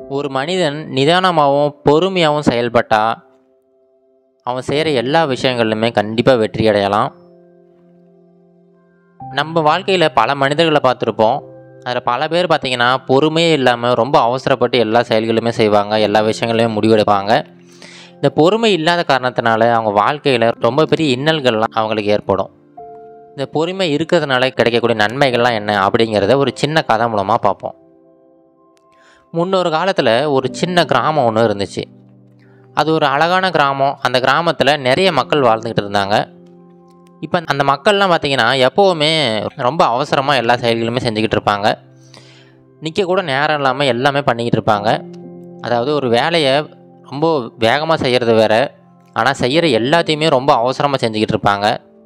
ஒரு மனிதன் நிதானமாகவும் பொறுமையாகவும் செயல்பட்டா அவன் செய்கிற எல்லா விஷயங்கள்லையுமே கண்டிப்பாக வெற்றி அடையலாம் நம்ம வாழ்க்கையில் பல மனிதர்களை பார்த்துருப்போம் அதில் பல பேர் பார்த்திங்கன்னா பொறுமையே இல்லாமல் ரொம்ப அவசரப்பட்டு எல்லா செயல்களுமே செய்வாங்க எல்லா விஷயங்களையும் முடிவெடுப்பாங்க இந்த பொறுமை இல்லாத காரணத்தினால அவங்க வாழ்க்கையில் ரொம்ப பெரிய இன்னல்கள்லாம் அவங்களுக்கு ஏற்படும் இந்த பொறுமை இருக்கிறதுனால கிடைக்கக்கூடிய நன்மைகள்லாம் என்ன அப்படிங்கிறத ஒரு சின்ன கதை மூலமாக பார்ப்போம் முன்னொரு காலத்தில் ஒரு சின்ன கிராமம் ஒன்று இருந்துச்சு அது ஒரு அழகான கிராமம் அந்த கிராமத்தில் நிறைய மக்கள் வாழ்ந்துக்கிட்டு இருந்தாங்க இப்போ அந்த மக்கள்லாம் பார்த்திங்கன்னா எப்போவுமே ரொம்ப அவசரமாக எல்லா செயல்களுமே செஞ்சுக்கிட்டு இருப்பாங்க நிற்க கூட நேரம் இல்லாமல் எல்லாமே பண்ணிக்கிட்டு இருப்பாங்க அதாவது ஒரு வேலையை ரொம்ப வேகமாக செய்கிறது வேற ஆனால் செய்கிற எல்லாத்தையுமே ரொம்ப அவசரமாக செஞ்சுக்கிட்டு இருப்பாங்க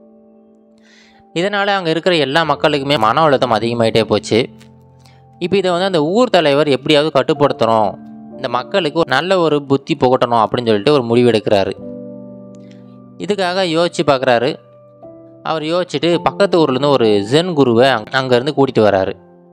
இதனால் அங்கே இருக்கிற எல்லா மக்களுக்குமே மன அழுத்தம் அதிகமாகிட்டே போச்சு இப்போ இதை வந்து அந்த ஊர் தலைவர் எப்படியாவது கட்டுப்படுத்தணும் இந்த மக்களுக்கு ஒரு நல்ல ஒரு புத்தி புகட்டணும் அப்படின்னு சொல்லிட்டு ஒரு முடிவு எடுக்கிறாரு இதுக்காக யோசித்து பார்க்குறாரு அவர் யோசிச்சுட்டு பக்கத்து ஊர்லேருந்து ஒரு ஜென் குருவை அங் அங்கேருந்து கூட்டிகிட்டு வராரு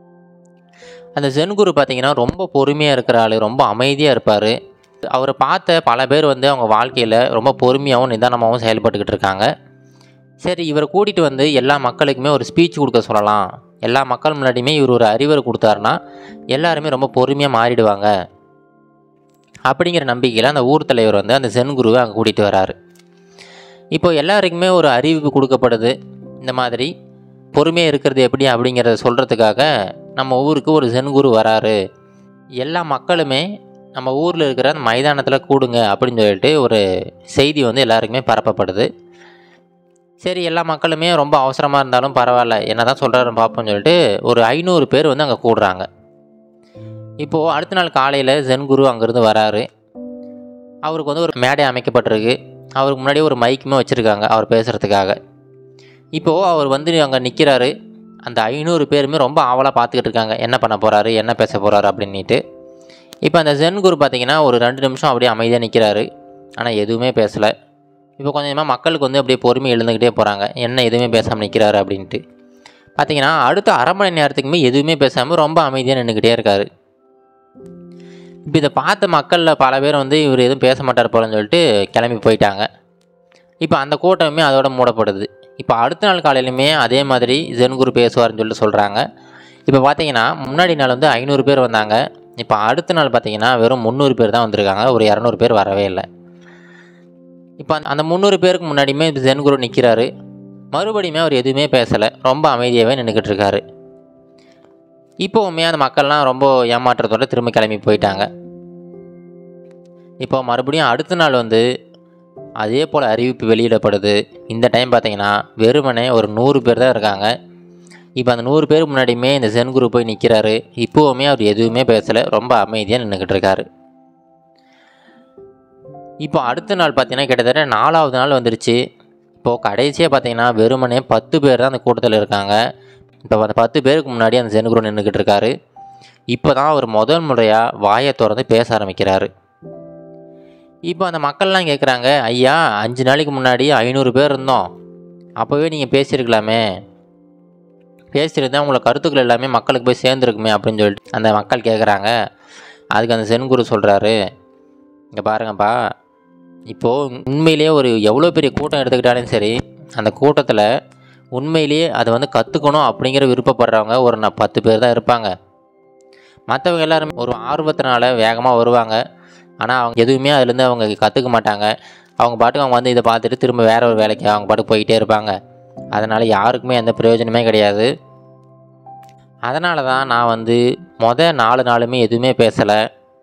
அந்த ஜென் குரு பார்த்திங்கன்னா ரொம்ப பொறுமையாக இருக்கிற ஆள் ரொம்ப அமைதியாக இருப்பார் அவரை பார்த்த பல பேர் வந்து அவங்க வாழ்க்கையில் ரொம்ப பொறுமையாகவும் நிதானமாகவும் செயல்பட்டுக்கிட்டு இருக்காங்க சரி இவரை கூட்டிகிட்டு வந்து எல்லா மக்களுக்குமே ஒரு ஸ்பீச் கொடுக்க சொல்லலாம் எல்லா மக்கள் முன்னாடியுமே இவர் ஒரு அறிவுரை கொடுத்தாருன்னா எல்லாருமே ரொம்ப பொறுமையாக மாறிடுவாங்க அப்படிங்கிற நம்பிக்கையில் அந்த ஊர் தலைவர் வந்து அந்த ஜென் குருவை அங்கே கூட்டிகிட்டு வராரு இப்போ எல்லாருக்குமே ஒரு அறிவிப்பு கொடுக்கப்படுது இந்த மாதிரி பொறுமையாக இருக்கிறது எப்படி அப்படிங்கிறத சொல்கிறதுக்காக நம்ம ஊருக்கு ஒரு ஜென் குரு வராரு எல்லா மக்களுமே நம்ம ஊரில் இருக்கிற அந்த மைதானத்தில் கூடுங்க அப்படின்னு சொல்லிட்டு ஒரு செய்தி வந்து எல்லாருக்குமே பரப்பப்படுது சரி எல்லா மக்களுமே ரொம்ப அவசரமாக இருந்தாலும் பரவாயில்ல என்ன தான் சொல்கிறாருன்னு பார்ப்போம்னு சொல்லிட்டு ஒரு ஐநூறு பேர் வந்து அங்கே கூடுறாங்க இப்போது அடுத்த நாள் காலையில் ஜென் குரு அங்கேருந்து வராரு அவருக்கு வந்து ஒரு மேடை அமைக்கப்பட்டிருக்கு அவருக்கு முன்னாடி ஒரு மைக்குமே வச்சுருக்காங்க அவர் பேசுகிறதுக்காக இப்போது அவர் வந்து அங்கே நிற்கிறாரு அந்த ஐநூறு பேருமே ரொம்ப ஆவலாக பார்த்துக்கிட்டு இருக்காங்க என்ன பண்ண போகிறாரு என்ன பேச போகிறாரு அப்படின்ட்டு இப்போ அந்த ஜென் குரு பார்த்தீங்கன்னா ஒரு ரெண்டு நிமிஷம் அப்படியே அமைதியாக நிற்கிறாரு ஆனால் எதுவுமே பேசலை இப்போ கொஞ்சமாக மக்களுக்கு வந்து அப்படியே பொறுமை எழுந்துக்கிட்டே போகிறாங்க என்ன எதுவுமே பேசாமல் நிற்கிறாரு அப்படின்ட்டு பார்த்தீங்கன்னா அடுத்த அரை மணி நேரத்துக்குமே எதுவுமே பேசாமல் ரொம்ப அமைதியாக நின்றுக்கிட்டே இருக்காரு இப்போ இதை பார்த்த மக்களில் பல பேர் வந்து இவர் எதுவும் பேச மாட்டார் போலன்னு சொல்லிட்டு கிளம்பி போயிட்டாங்க இப்போ அந்த கூட்டமே அதோட மூடப்படுது இப்போ அடுத்த நாள் காலையிலுமே அதே மாதிரி ஜென்குரு பேசுவார்னு சொல்லிட்டு சொல்கிறாங்க இப்போ பார்த்தீங்கன்னா முன்னாடி நாள் வந்து ஐநூறு பேர் வந்தாங்க இப்போ அடுத்த நாள் பார்த்தீங்கன்னா வெறும் முந்நூறு பேர் தான் வந்திருக்காங்க ஒரு இரநூறு பேர் வரவே இல்லை இப்போ அந்த முந்நூறு பேருக்கு முன்னாடியுமே ஜென்குரு நிற்கிறாரு மறுபடியுமே அவர் எதுவுமே பேசலை ரொம்ப அமைதியாகவே நின்றுக்கிட்டு இருக்காரு இப்போவுமே அந்த மக்கள்லாம் ரொம்ப ஏமாற்றத்தோட திரும்ப கிளம்பி போயிட்டாங்க இப்போ மறுபடியும் அடுத்த நாள் வந்து அதே போல் அறிவிப்பு வெளியிடப்படுது இந்த டைம் பார்த்தீங்கன்னா வெறுமனே ஒரு நூறு பேர் தான் இருக்காங்க இப்போ அந்த நூறு பேர் முன்னாடியுமே இந்த ஜென் குரு போய் நிற்கிறாரு இப்போவுமே அவர் எதுவுமே பேசலை ரொம்ப அமைதியாக நின்றுக்கிட்டு இருக்காரு இப்போ அடுத்த நாள் பார்த்தீங்கன்னா கிட்டத்தட்ட நாலாவது நாள் வந்துருச்சு இப்போது கடைசியாக பார்த்தீங்கன்னா வெறுமனே பத்து பேர் தான் அந்த கூட்டத்தில் இருக்காங்க இப்போ அந்த பத்து பேருக்கு முன்னாடி அந்த ஜென் குரு நின்றுக்கிட்டு இருக்காரு இப்போ தான் அவர் முதல் முறையாக வாயை திறந்து பேச ஆரம்பிக்கிறாரு இப்போ அந்த மக்கள்லாம் கேட்குறாங்க ஐயா அஞ்சு நாளைக்கு முன்னாடி ஐநூறு பேர் இருந்தோம் அப்போவே நீங்கள் பேசியிருக்கலாமே பேசியிருந்தா உங்களை கருத்துக்கள் எல்லாமே மக்களுக்கு போய் சேர்ந்துருக்குமே அப்படின்னு சொல்லிட்டு அந்த மக்கள் கேட்குறாங்க அதுக்கு அந்த சென்குரு சொல்கிறாரு இங்கே பாருங்கப்பா இப்போது உண்மையிலேயே ஒரு எவ்வளோ பெரிய கூட்டம் எடுத்துக்கிட்டாலும் சரி அந்த கூட்டத்தில் உண்மையிலேயே அதை வந்து கற்றுக்கணும் அப்படிங்கிற விருப்பப்படுறவங்க ஒரு ந பத்து பேர் தான் இருப்பாங்க மற்றவங்க எல்லாருமே ஒரு ஆர்வத்தினால வேகமாக வருவாங்க ஆனால் அவங்க எதுவுமே அதுலேருந்து அவங்க கற்றுக்க மாட்டாங்க அவங்க பாட்டுக்கு அவங்க வந்து இதை பார்த்துட்டு திரும்ப வேற ஒரு வேலைக்கு அவங்க பாட்டுக்கு போயிட்டே இருப்பாங்க அதனால் யாருக்குமே எந்த பிரயோஜனமே கிடையாது அதனால தான் நான் வந்து மொதல் நாலு நாளுமே எதுவுமே பேசலை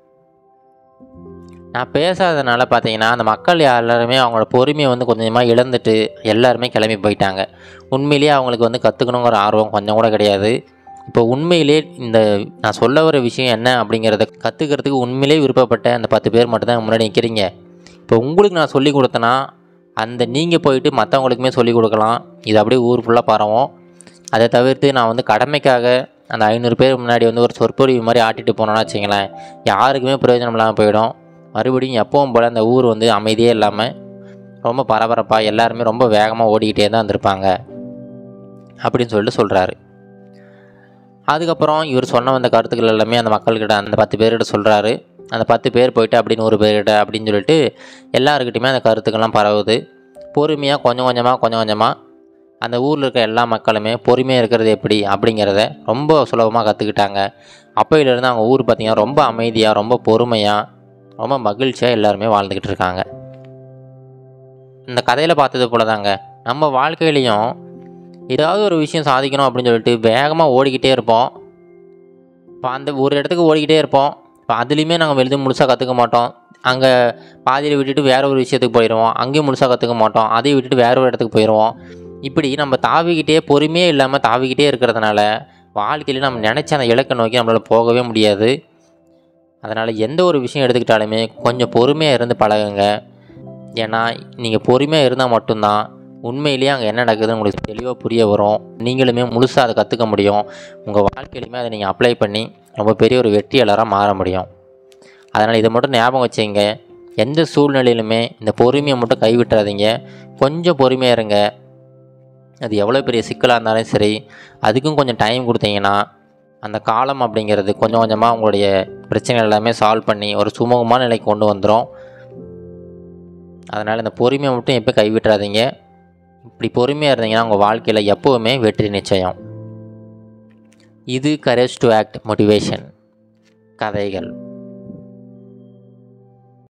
நான் பேசாததுனால பார்த்தீங்கன்னா அந்த மக்கள் எல்லாருமே அவங்களோட பொறுமையை வந்து கொஞ்சமாக இழந்துட்டு எல்லாருமே கிளம்பி போயிட்டாங்க உண்மையிலேயே அவங்களுக்கு வந்து கற்றுக்கணுங்கிற ஆர்வம் கொஞ்சம் கூட கிடையாது இப்போ உண்மையிலே இந்த நான் சொல்ல வர விஷயம் என்ன அப்படிங்கிறத கற்றுக்கிறதுக்கு உண்மையிலே விருப்பப்பட்ட அந்த பத்து பேர் மட்டும்தான் முன்னாடி நிற்கிறீங்க இப்போ உங்களுக்கு நான் சொல்லி கொடுத்தேன்னா அந்த நீங்கள் போயிட்டு மற்றவங்களுக்குமே சொல்லி கொடுக்கலாம் இது அப்படியே ஊர் ஃபுல்லாக பரவும் அதை தவிர்த்து நான் வந்து கடமைக்காக அந்த ஐநூறு பேர் முன்னாடி வந்து ஒரு சொற்பொழிவு மாதிரி ஆட்டிட்டு போனோன்னா வச்சிங்களேன் யாருக்குமே பிரயோஜனம் இல்லாமல் போயிடும் மறுபடியும் எப்பவும் போல் அந்த ஊர் வந்து அமைதியே இல்லாமல் ரொம்ப பரபரப்பாக எல்லாருமே ரொம்ப வேகமாக ஓடிக்கிட்டே தான் இருந்திருப்பாங்க அப்படின்னு சொல்லிட்டு சொல்கிறாரு அதுக்கப்புறம் இவர் சொன்ன வந்த கருத்துக்கள் எல்லாமே அந்த மக்கள்கிட்ட அந்த பத்து பேர்கிட்ட சொல்கிறாரு அந்த பத்து பேர் போயிட்டு அப்படின்னு ஒரு பேர்கிட்ட அப்படின்னு சொல்லிட்டு எல்லாருக்கிட்டையுமே அந்த கருத்துக்கள்லாம் பரவுது பொறுமையாக கொஞ்சம் கொஞ்சமாக கொஞ்சம் கொஞ்சமாக அந்த ஊரில் இருக்க எல்லா மக்களுமே பொறுமையாக இருக்கிறது எப்படி அப்படிங்கிறத ரொம்ப சுலபமாக கற்றுக்கிட்டாங்க அப்போயிலேருந்து அவங்க ஊர் பார்த்திங்கன்னா ரொம்ப அமைதியாக ரொம்ப பொறுமையாக ரொம்ப மகிழ்ச்சியாக எல்லாருமே வாழ்ந்துக்கிட்டு இருக்காங்க இந்த கதையில் பார்த்தது போல தாங்க நம்ம வாழ்க்கையிலையும் ஏதாவது ஒரு விஷயம் சாதிக்கணும் அப்படின்னு சொல்லிட்டு வேகமாக ஓடிக்கிட்டே இருப்போம் இப்போ அந்த ஒரு இடத்துக்கு ஓடிக்கிட்டே இருப்போம் இப்போ அதுலேயுமே நாங்கள் எழுதி முழுசாக கற்றுக்க மாட்டோம் அங்கே பாதியில் விட்டுட்டு வேற ஒரு விஷயத்துக்கு போயிடுவோம் அங்கேயும் முழுசாக கற்றுக்க மாட்டோம் அதையும் விட்டுட்டு வேற ஒரு இடத்துக்கு போயிடுவோம் இப்படி நம்ம தாவிக்கிட்டே பொறுமையே இல்லாமல் தாவிக்கிட்டே இருக்கிறதுனால வாழ்க்கையில் நம்ம நினச்ச அந்த இலக்கை நோக்கி நம்மளால் போகவே முடியாது அதனால் எந்த ஒரு விஷயம் எடுத்துக்கிட்டாலுமே கொஞ்சம் பொறுமையாக இருந்து பழகுங்க ஏன்னா நீங்கள் பொறுமையாக இருந்தால் மட்டும்தான் உண்மையிலேயே அங்கே என்ன நடக்குதுன்னு உங்களுக்கு தெளிவாக புரிய வரும் நீங்களுமே முழுசாக அதை கற்றுக்க முடியும் உங்கள் வாழ்க்கையிலுமே அதை நீங்கள் அப்ளை பண்ணி ரொம்ப பெரிய ஒரு வெற்றியாளராக மாற முடியும் அதனால் இதை மட்டும் ஞாபகம் வச்சுங்க எந்த சூழ்நிலையிலுமே இந்த பொறுமையை மட்டும் கைவிட்டுறாதீங்க கொஞ்சம் பொறுமையாக இருங்க அது எவ்வளோ பெரிய சிக்கலாக இருந்தாலும் சரி அதுக்கும் கொஞ்சம் டைம் கொடுத்தீங்கன்னா அந்த காலம் அப்படிங்கிறது கொஞ்சம் கொஞ்சமாக உங்களுடைய பிரச்சனைகள் எல்லாமே சால்வ் பண்ணி ஒரு சுமூகமான நிலைக்கு கொண்டு வந்துடும் அதனால் இந்த பொறுமையை மட்டும் எப்போ கைவிட்டுறாதீங்க இப்படி பொறுமையாக இருந்தீங்கன்னா உங்கள் வாழ்க்கையில் எப்போவுமே வெற்றி நிச்சயம் இது கரேஜ் டு ஆக்ட் மோட்டிவேஷன் கதைகள்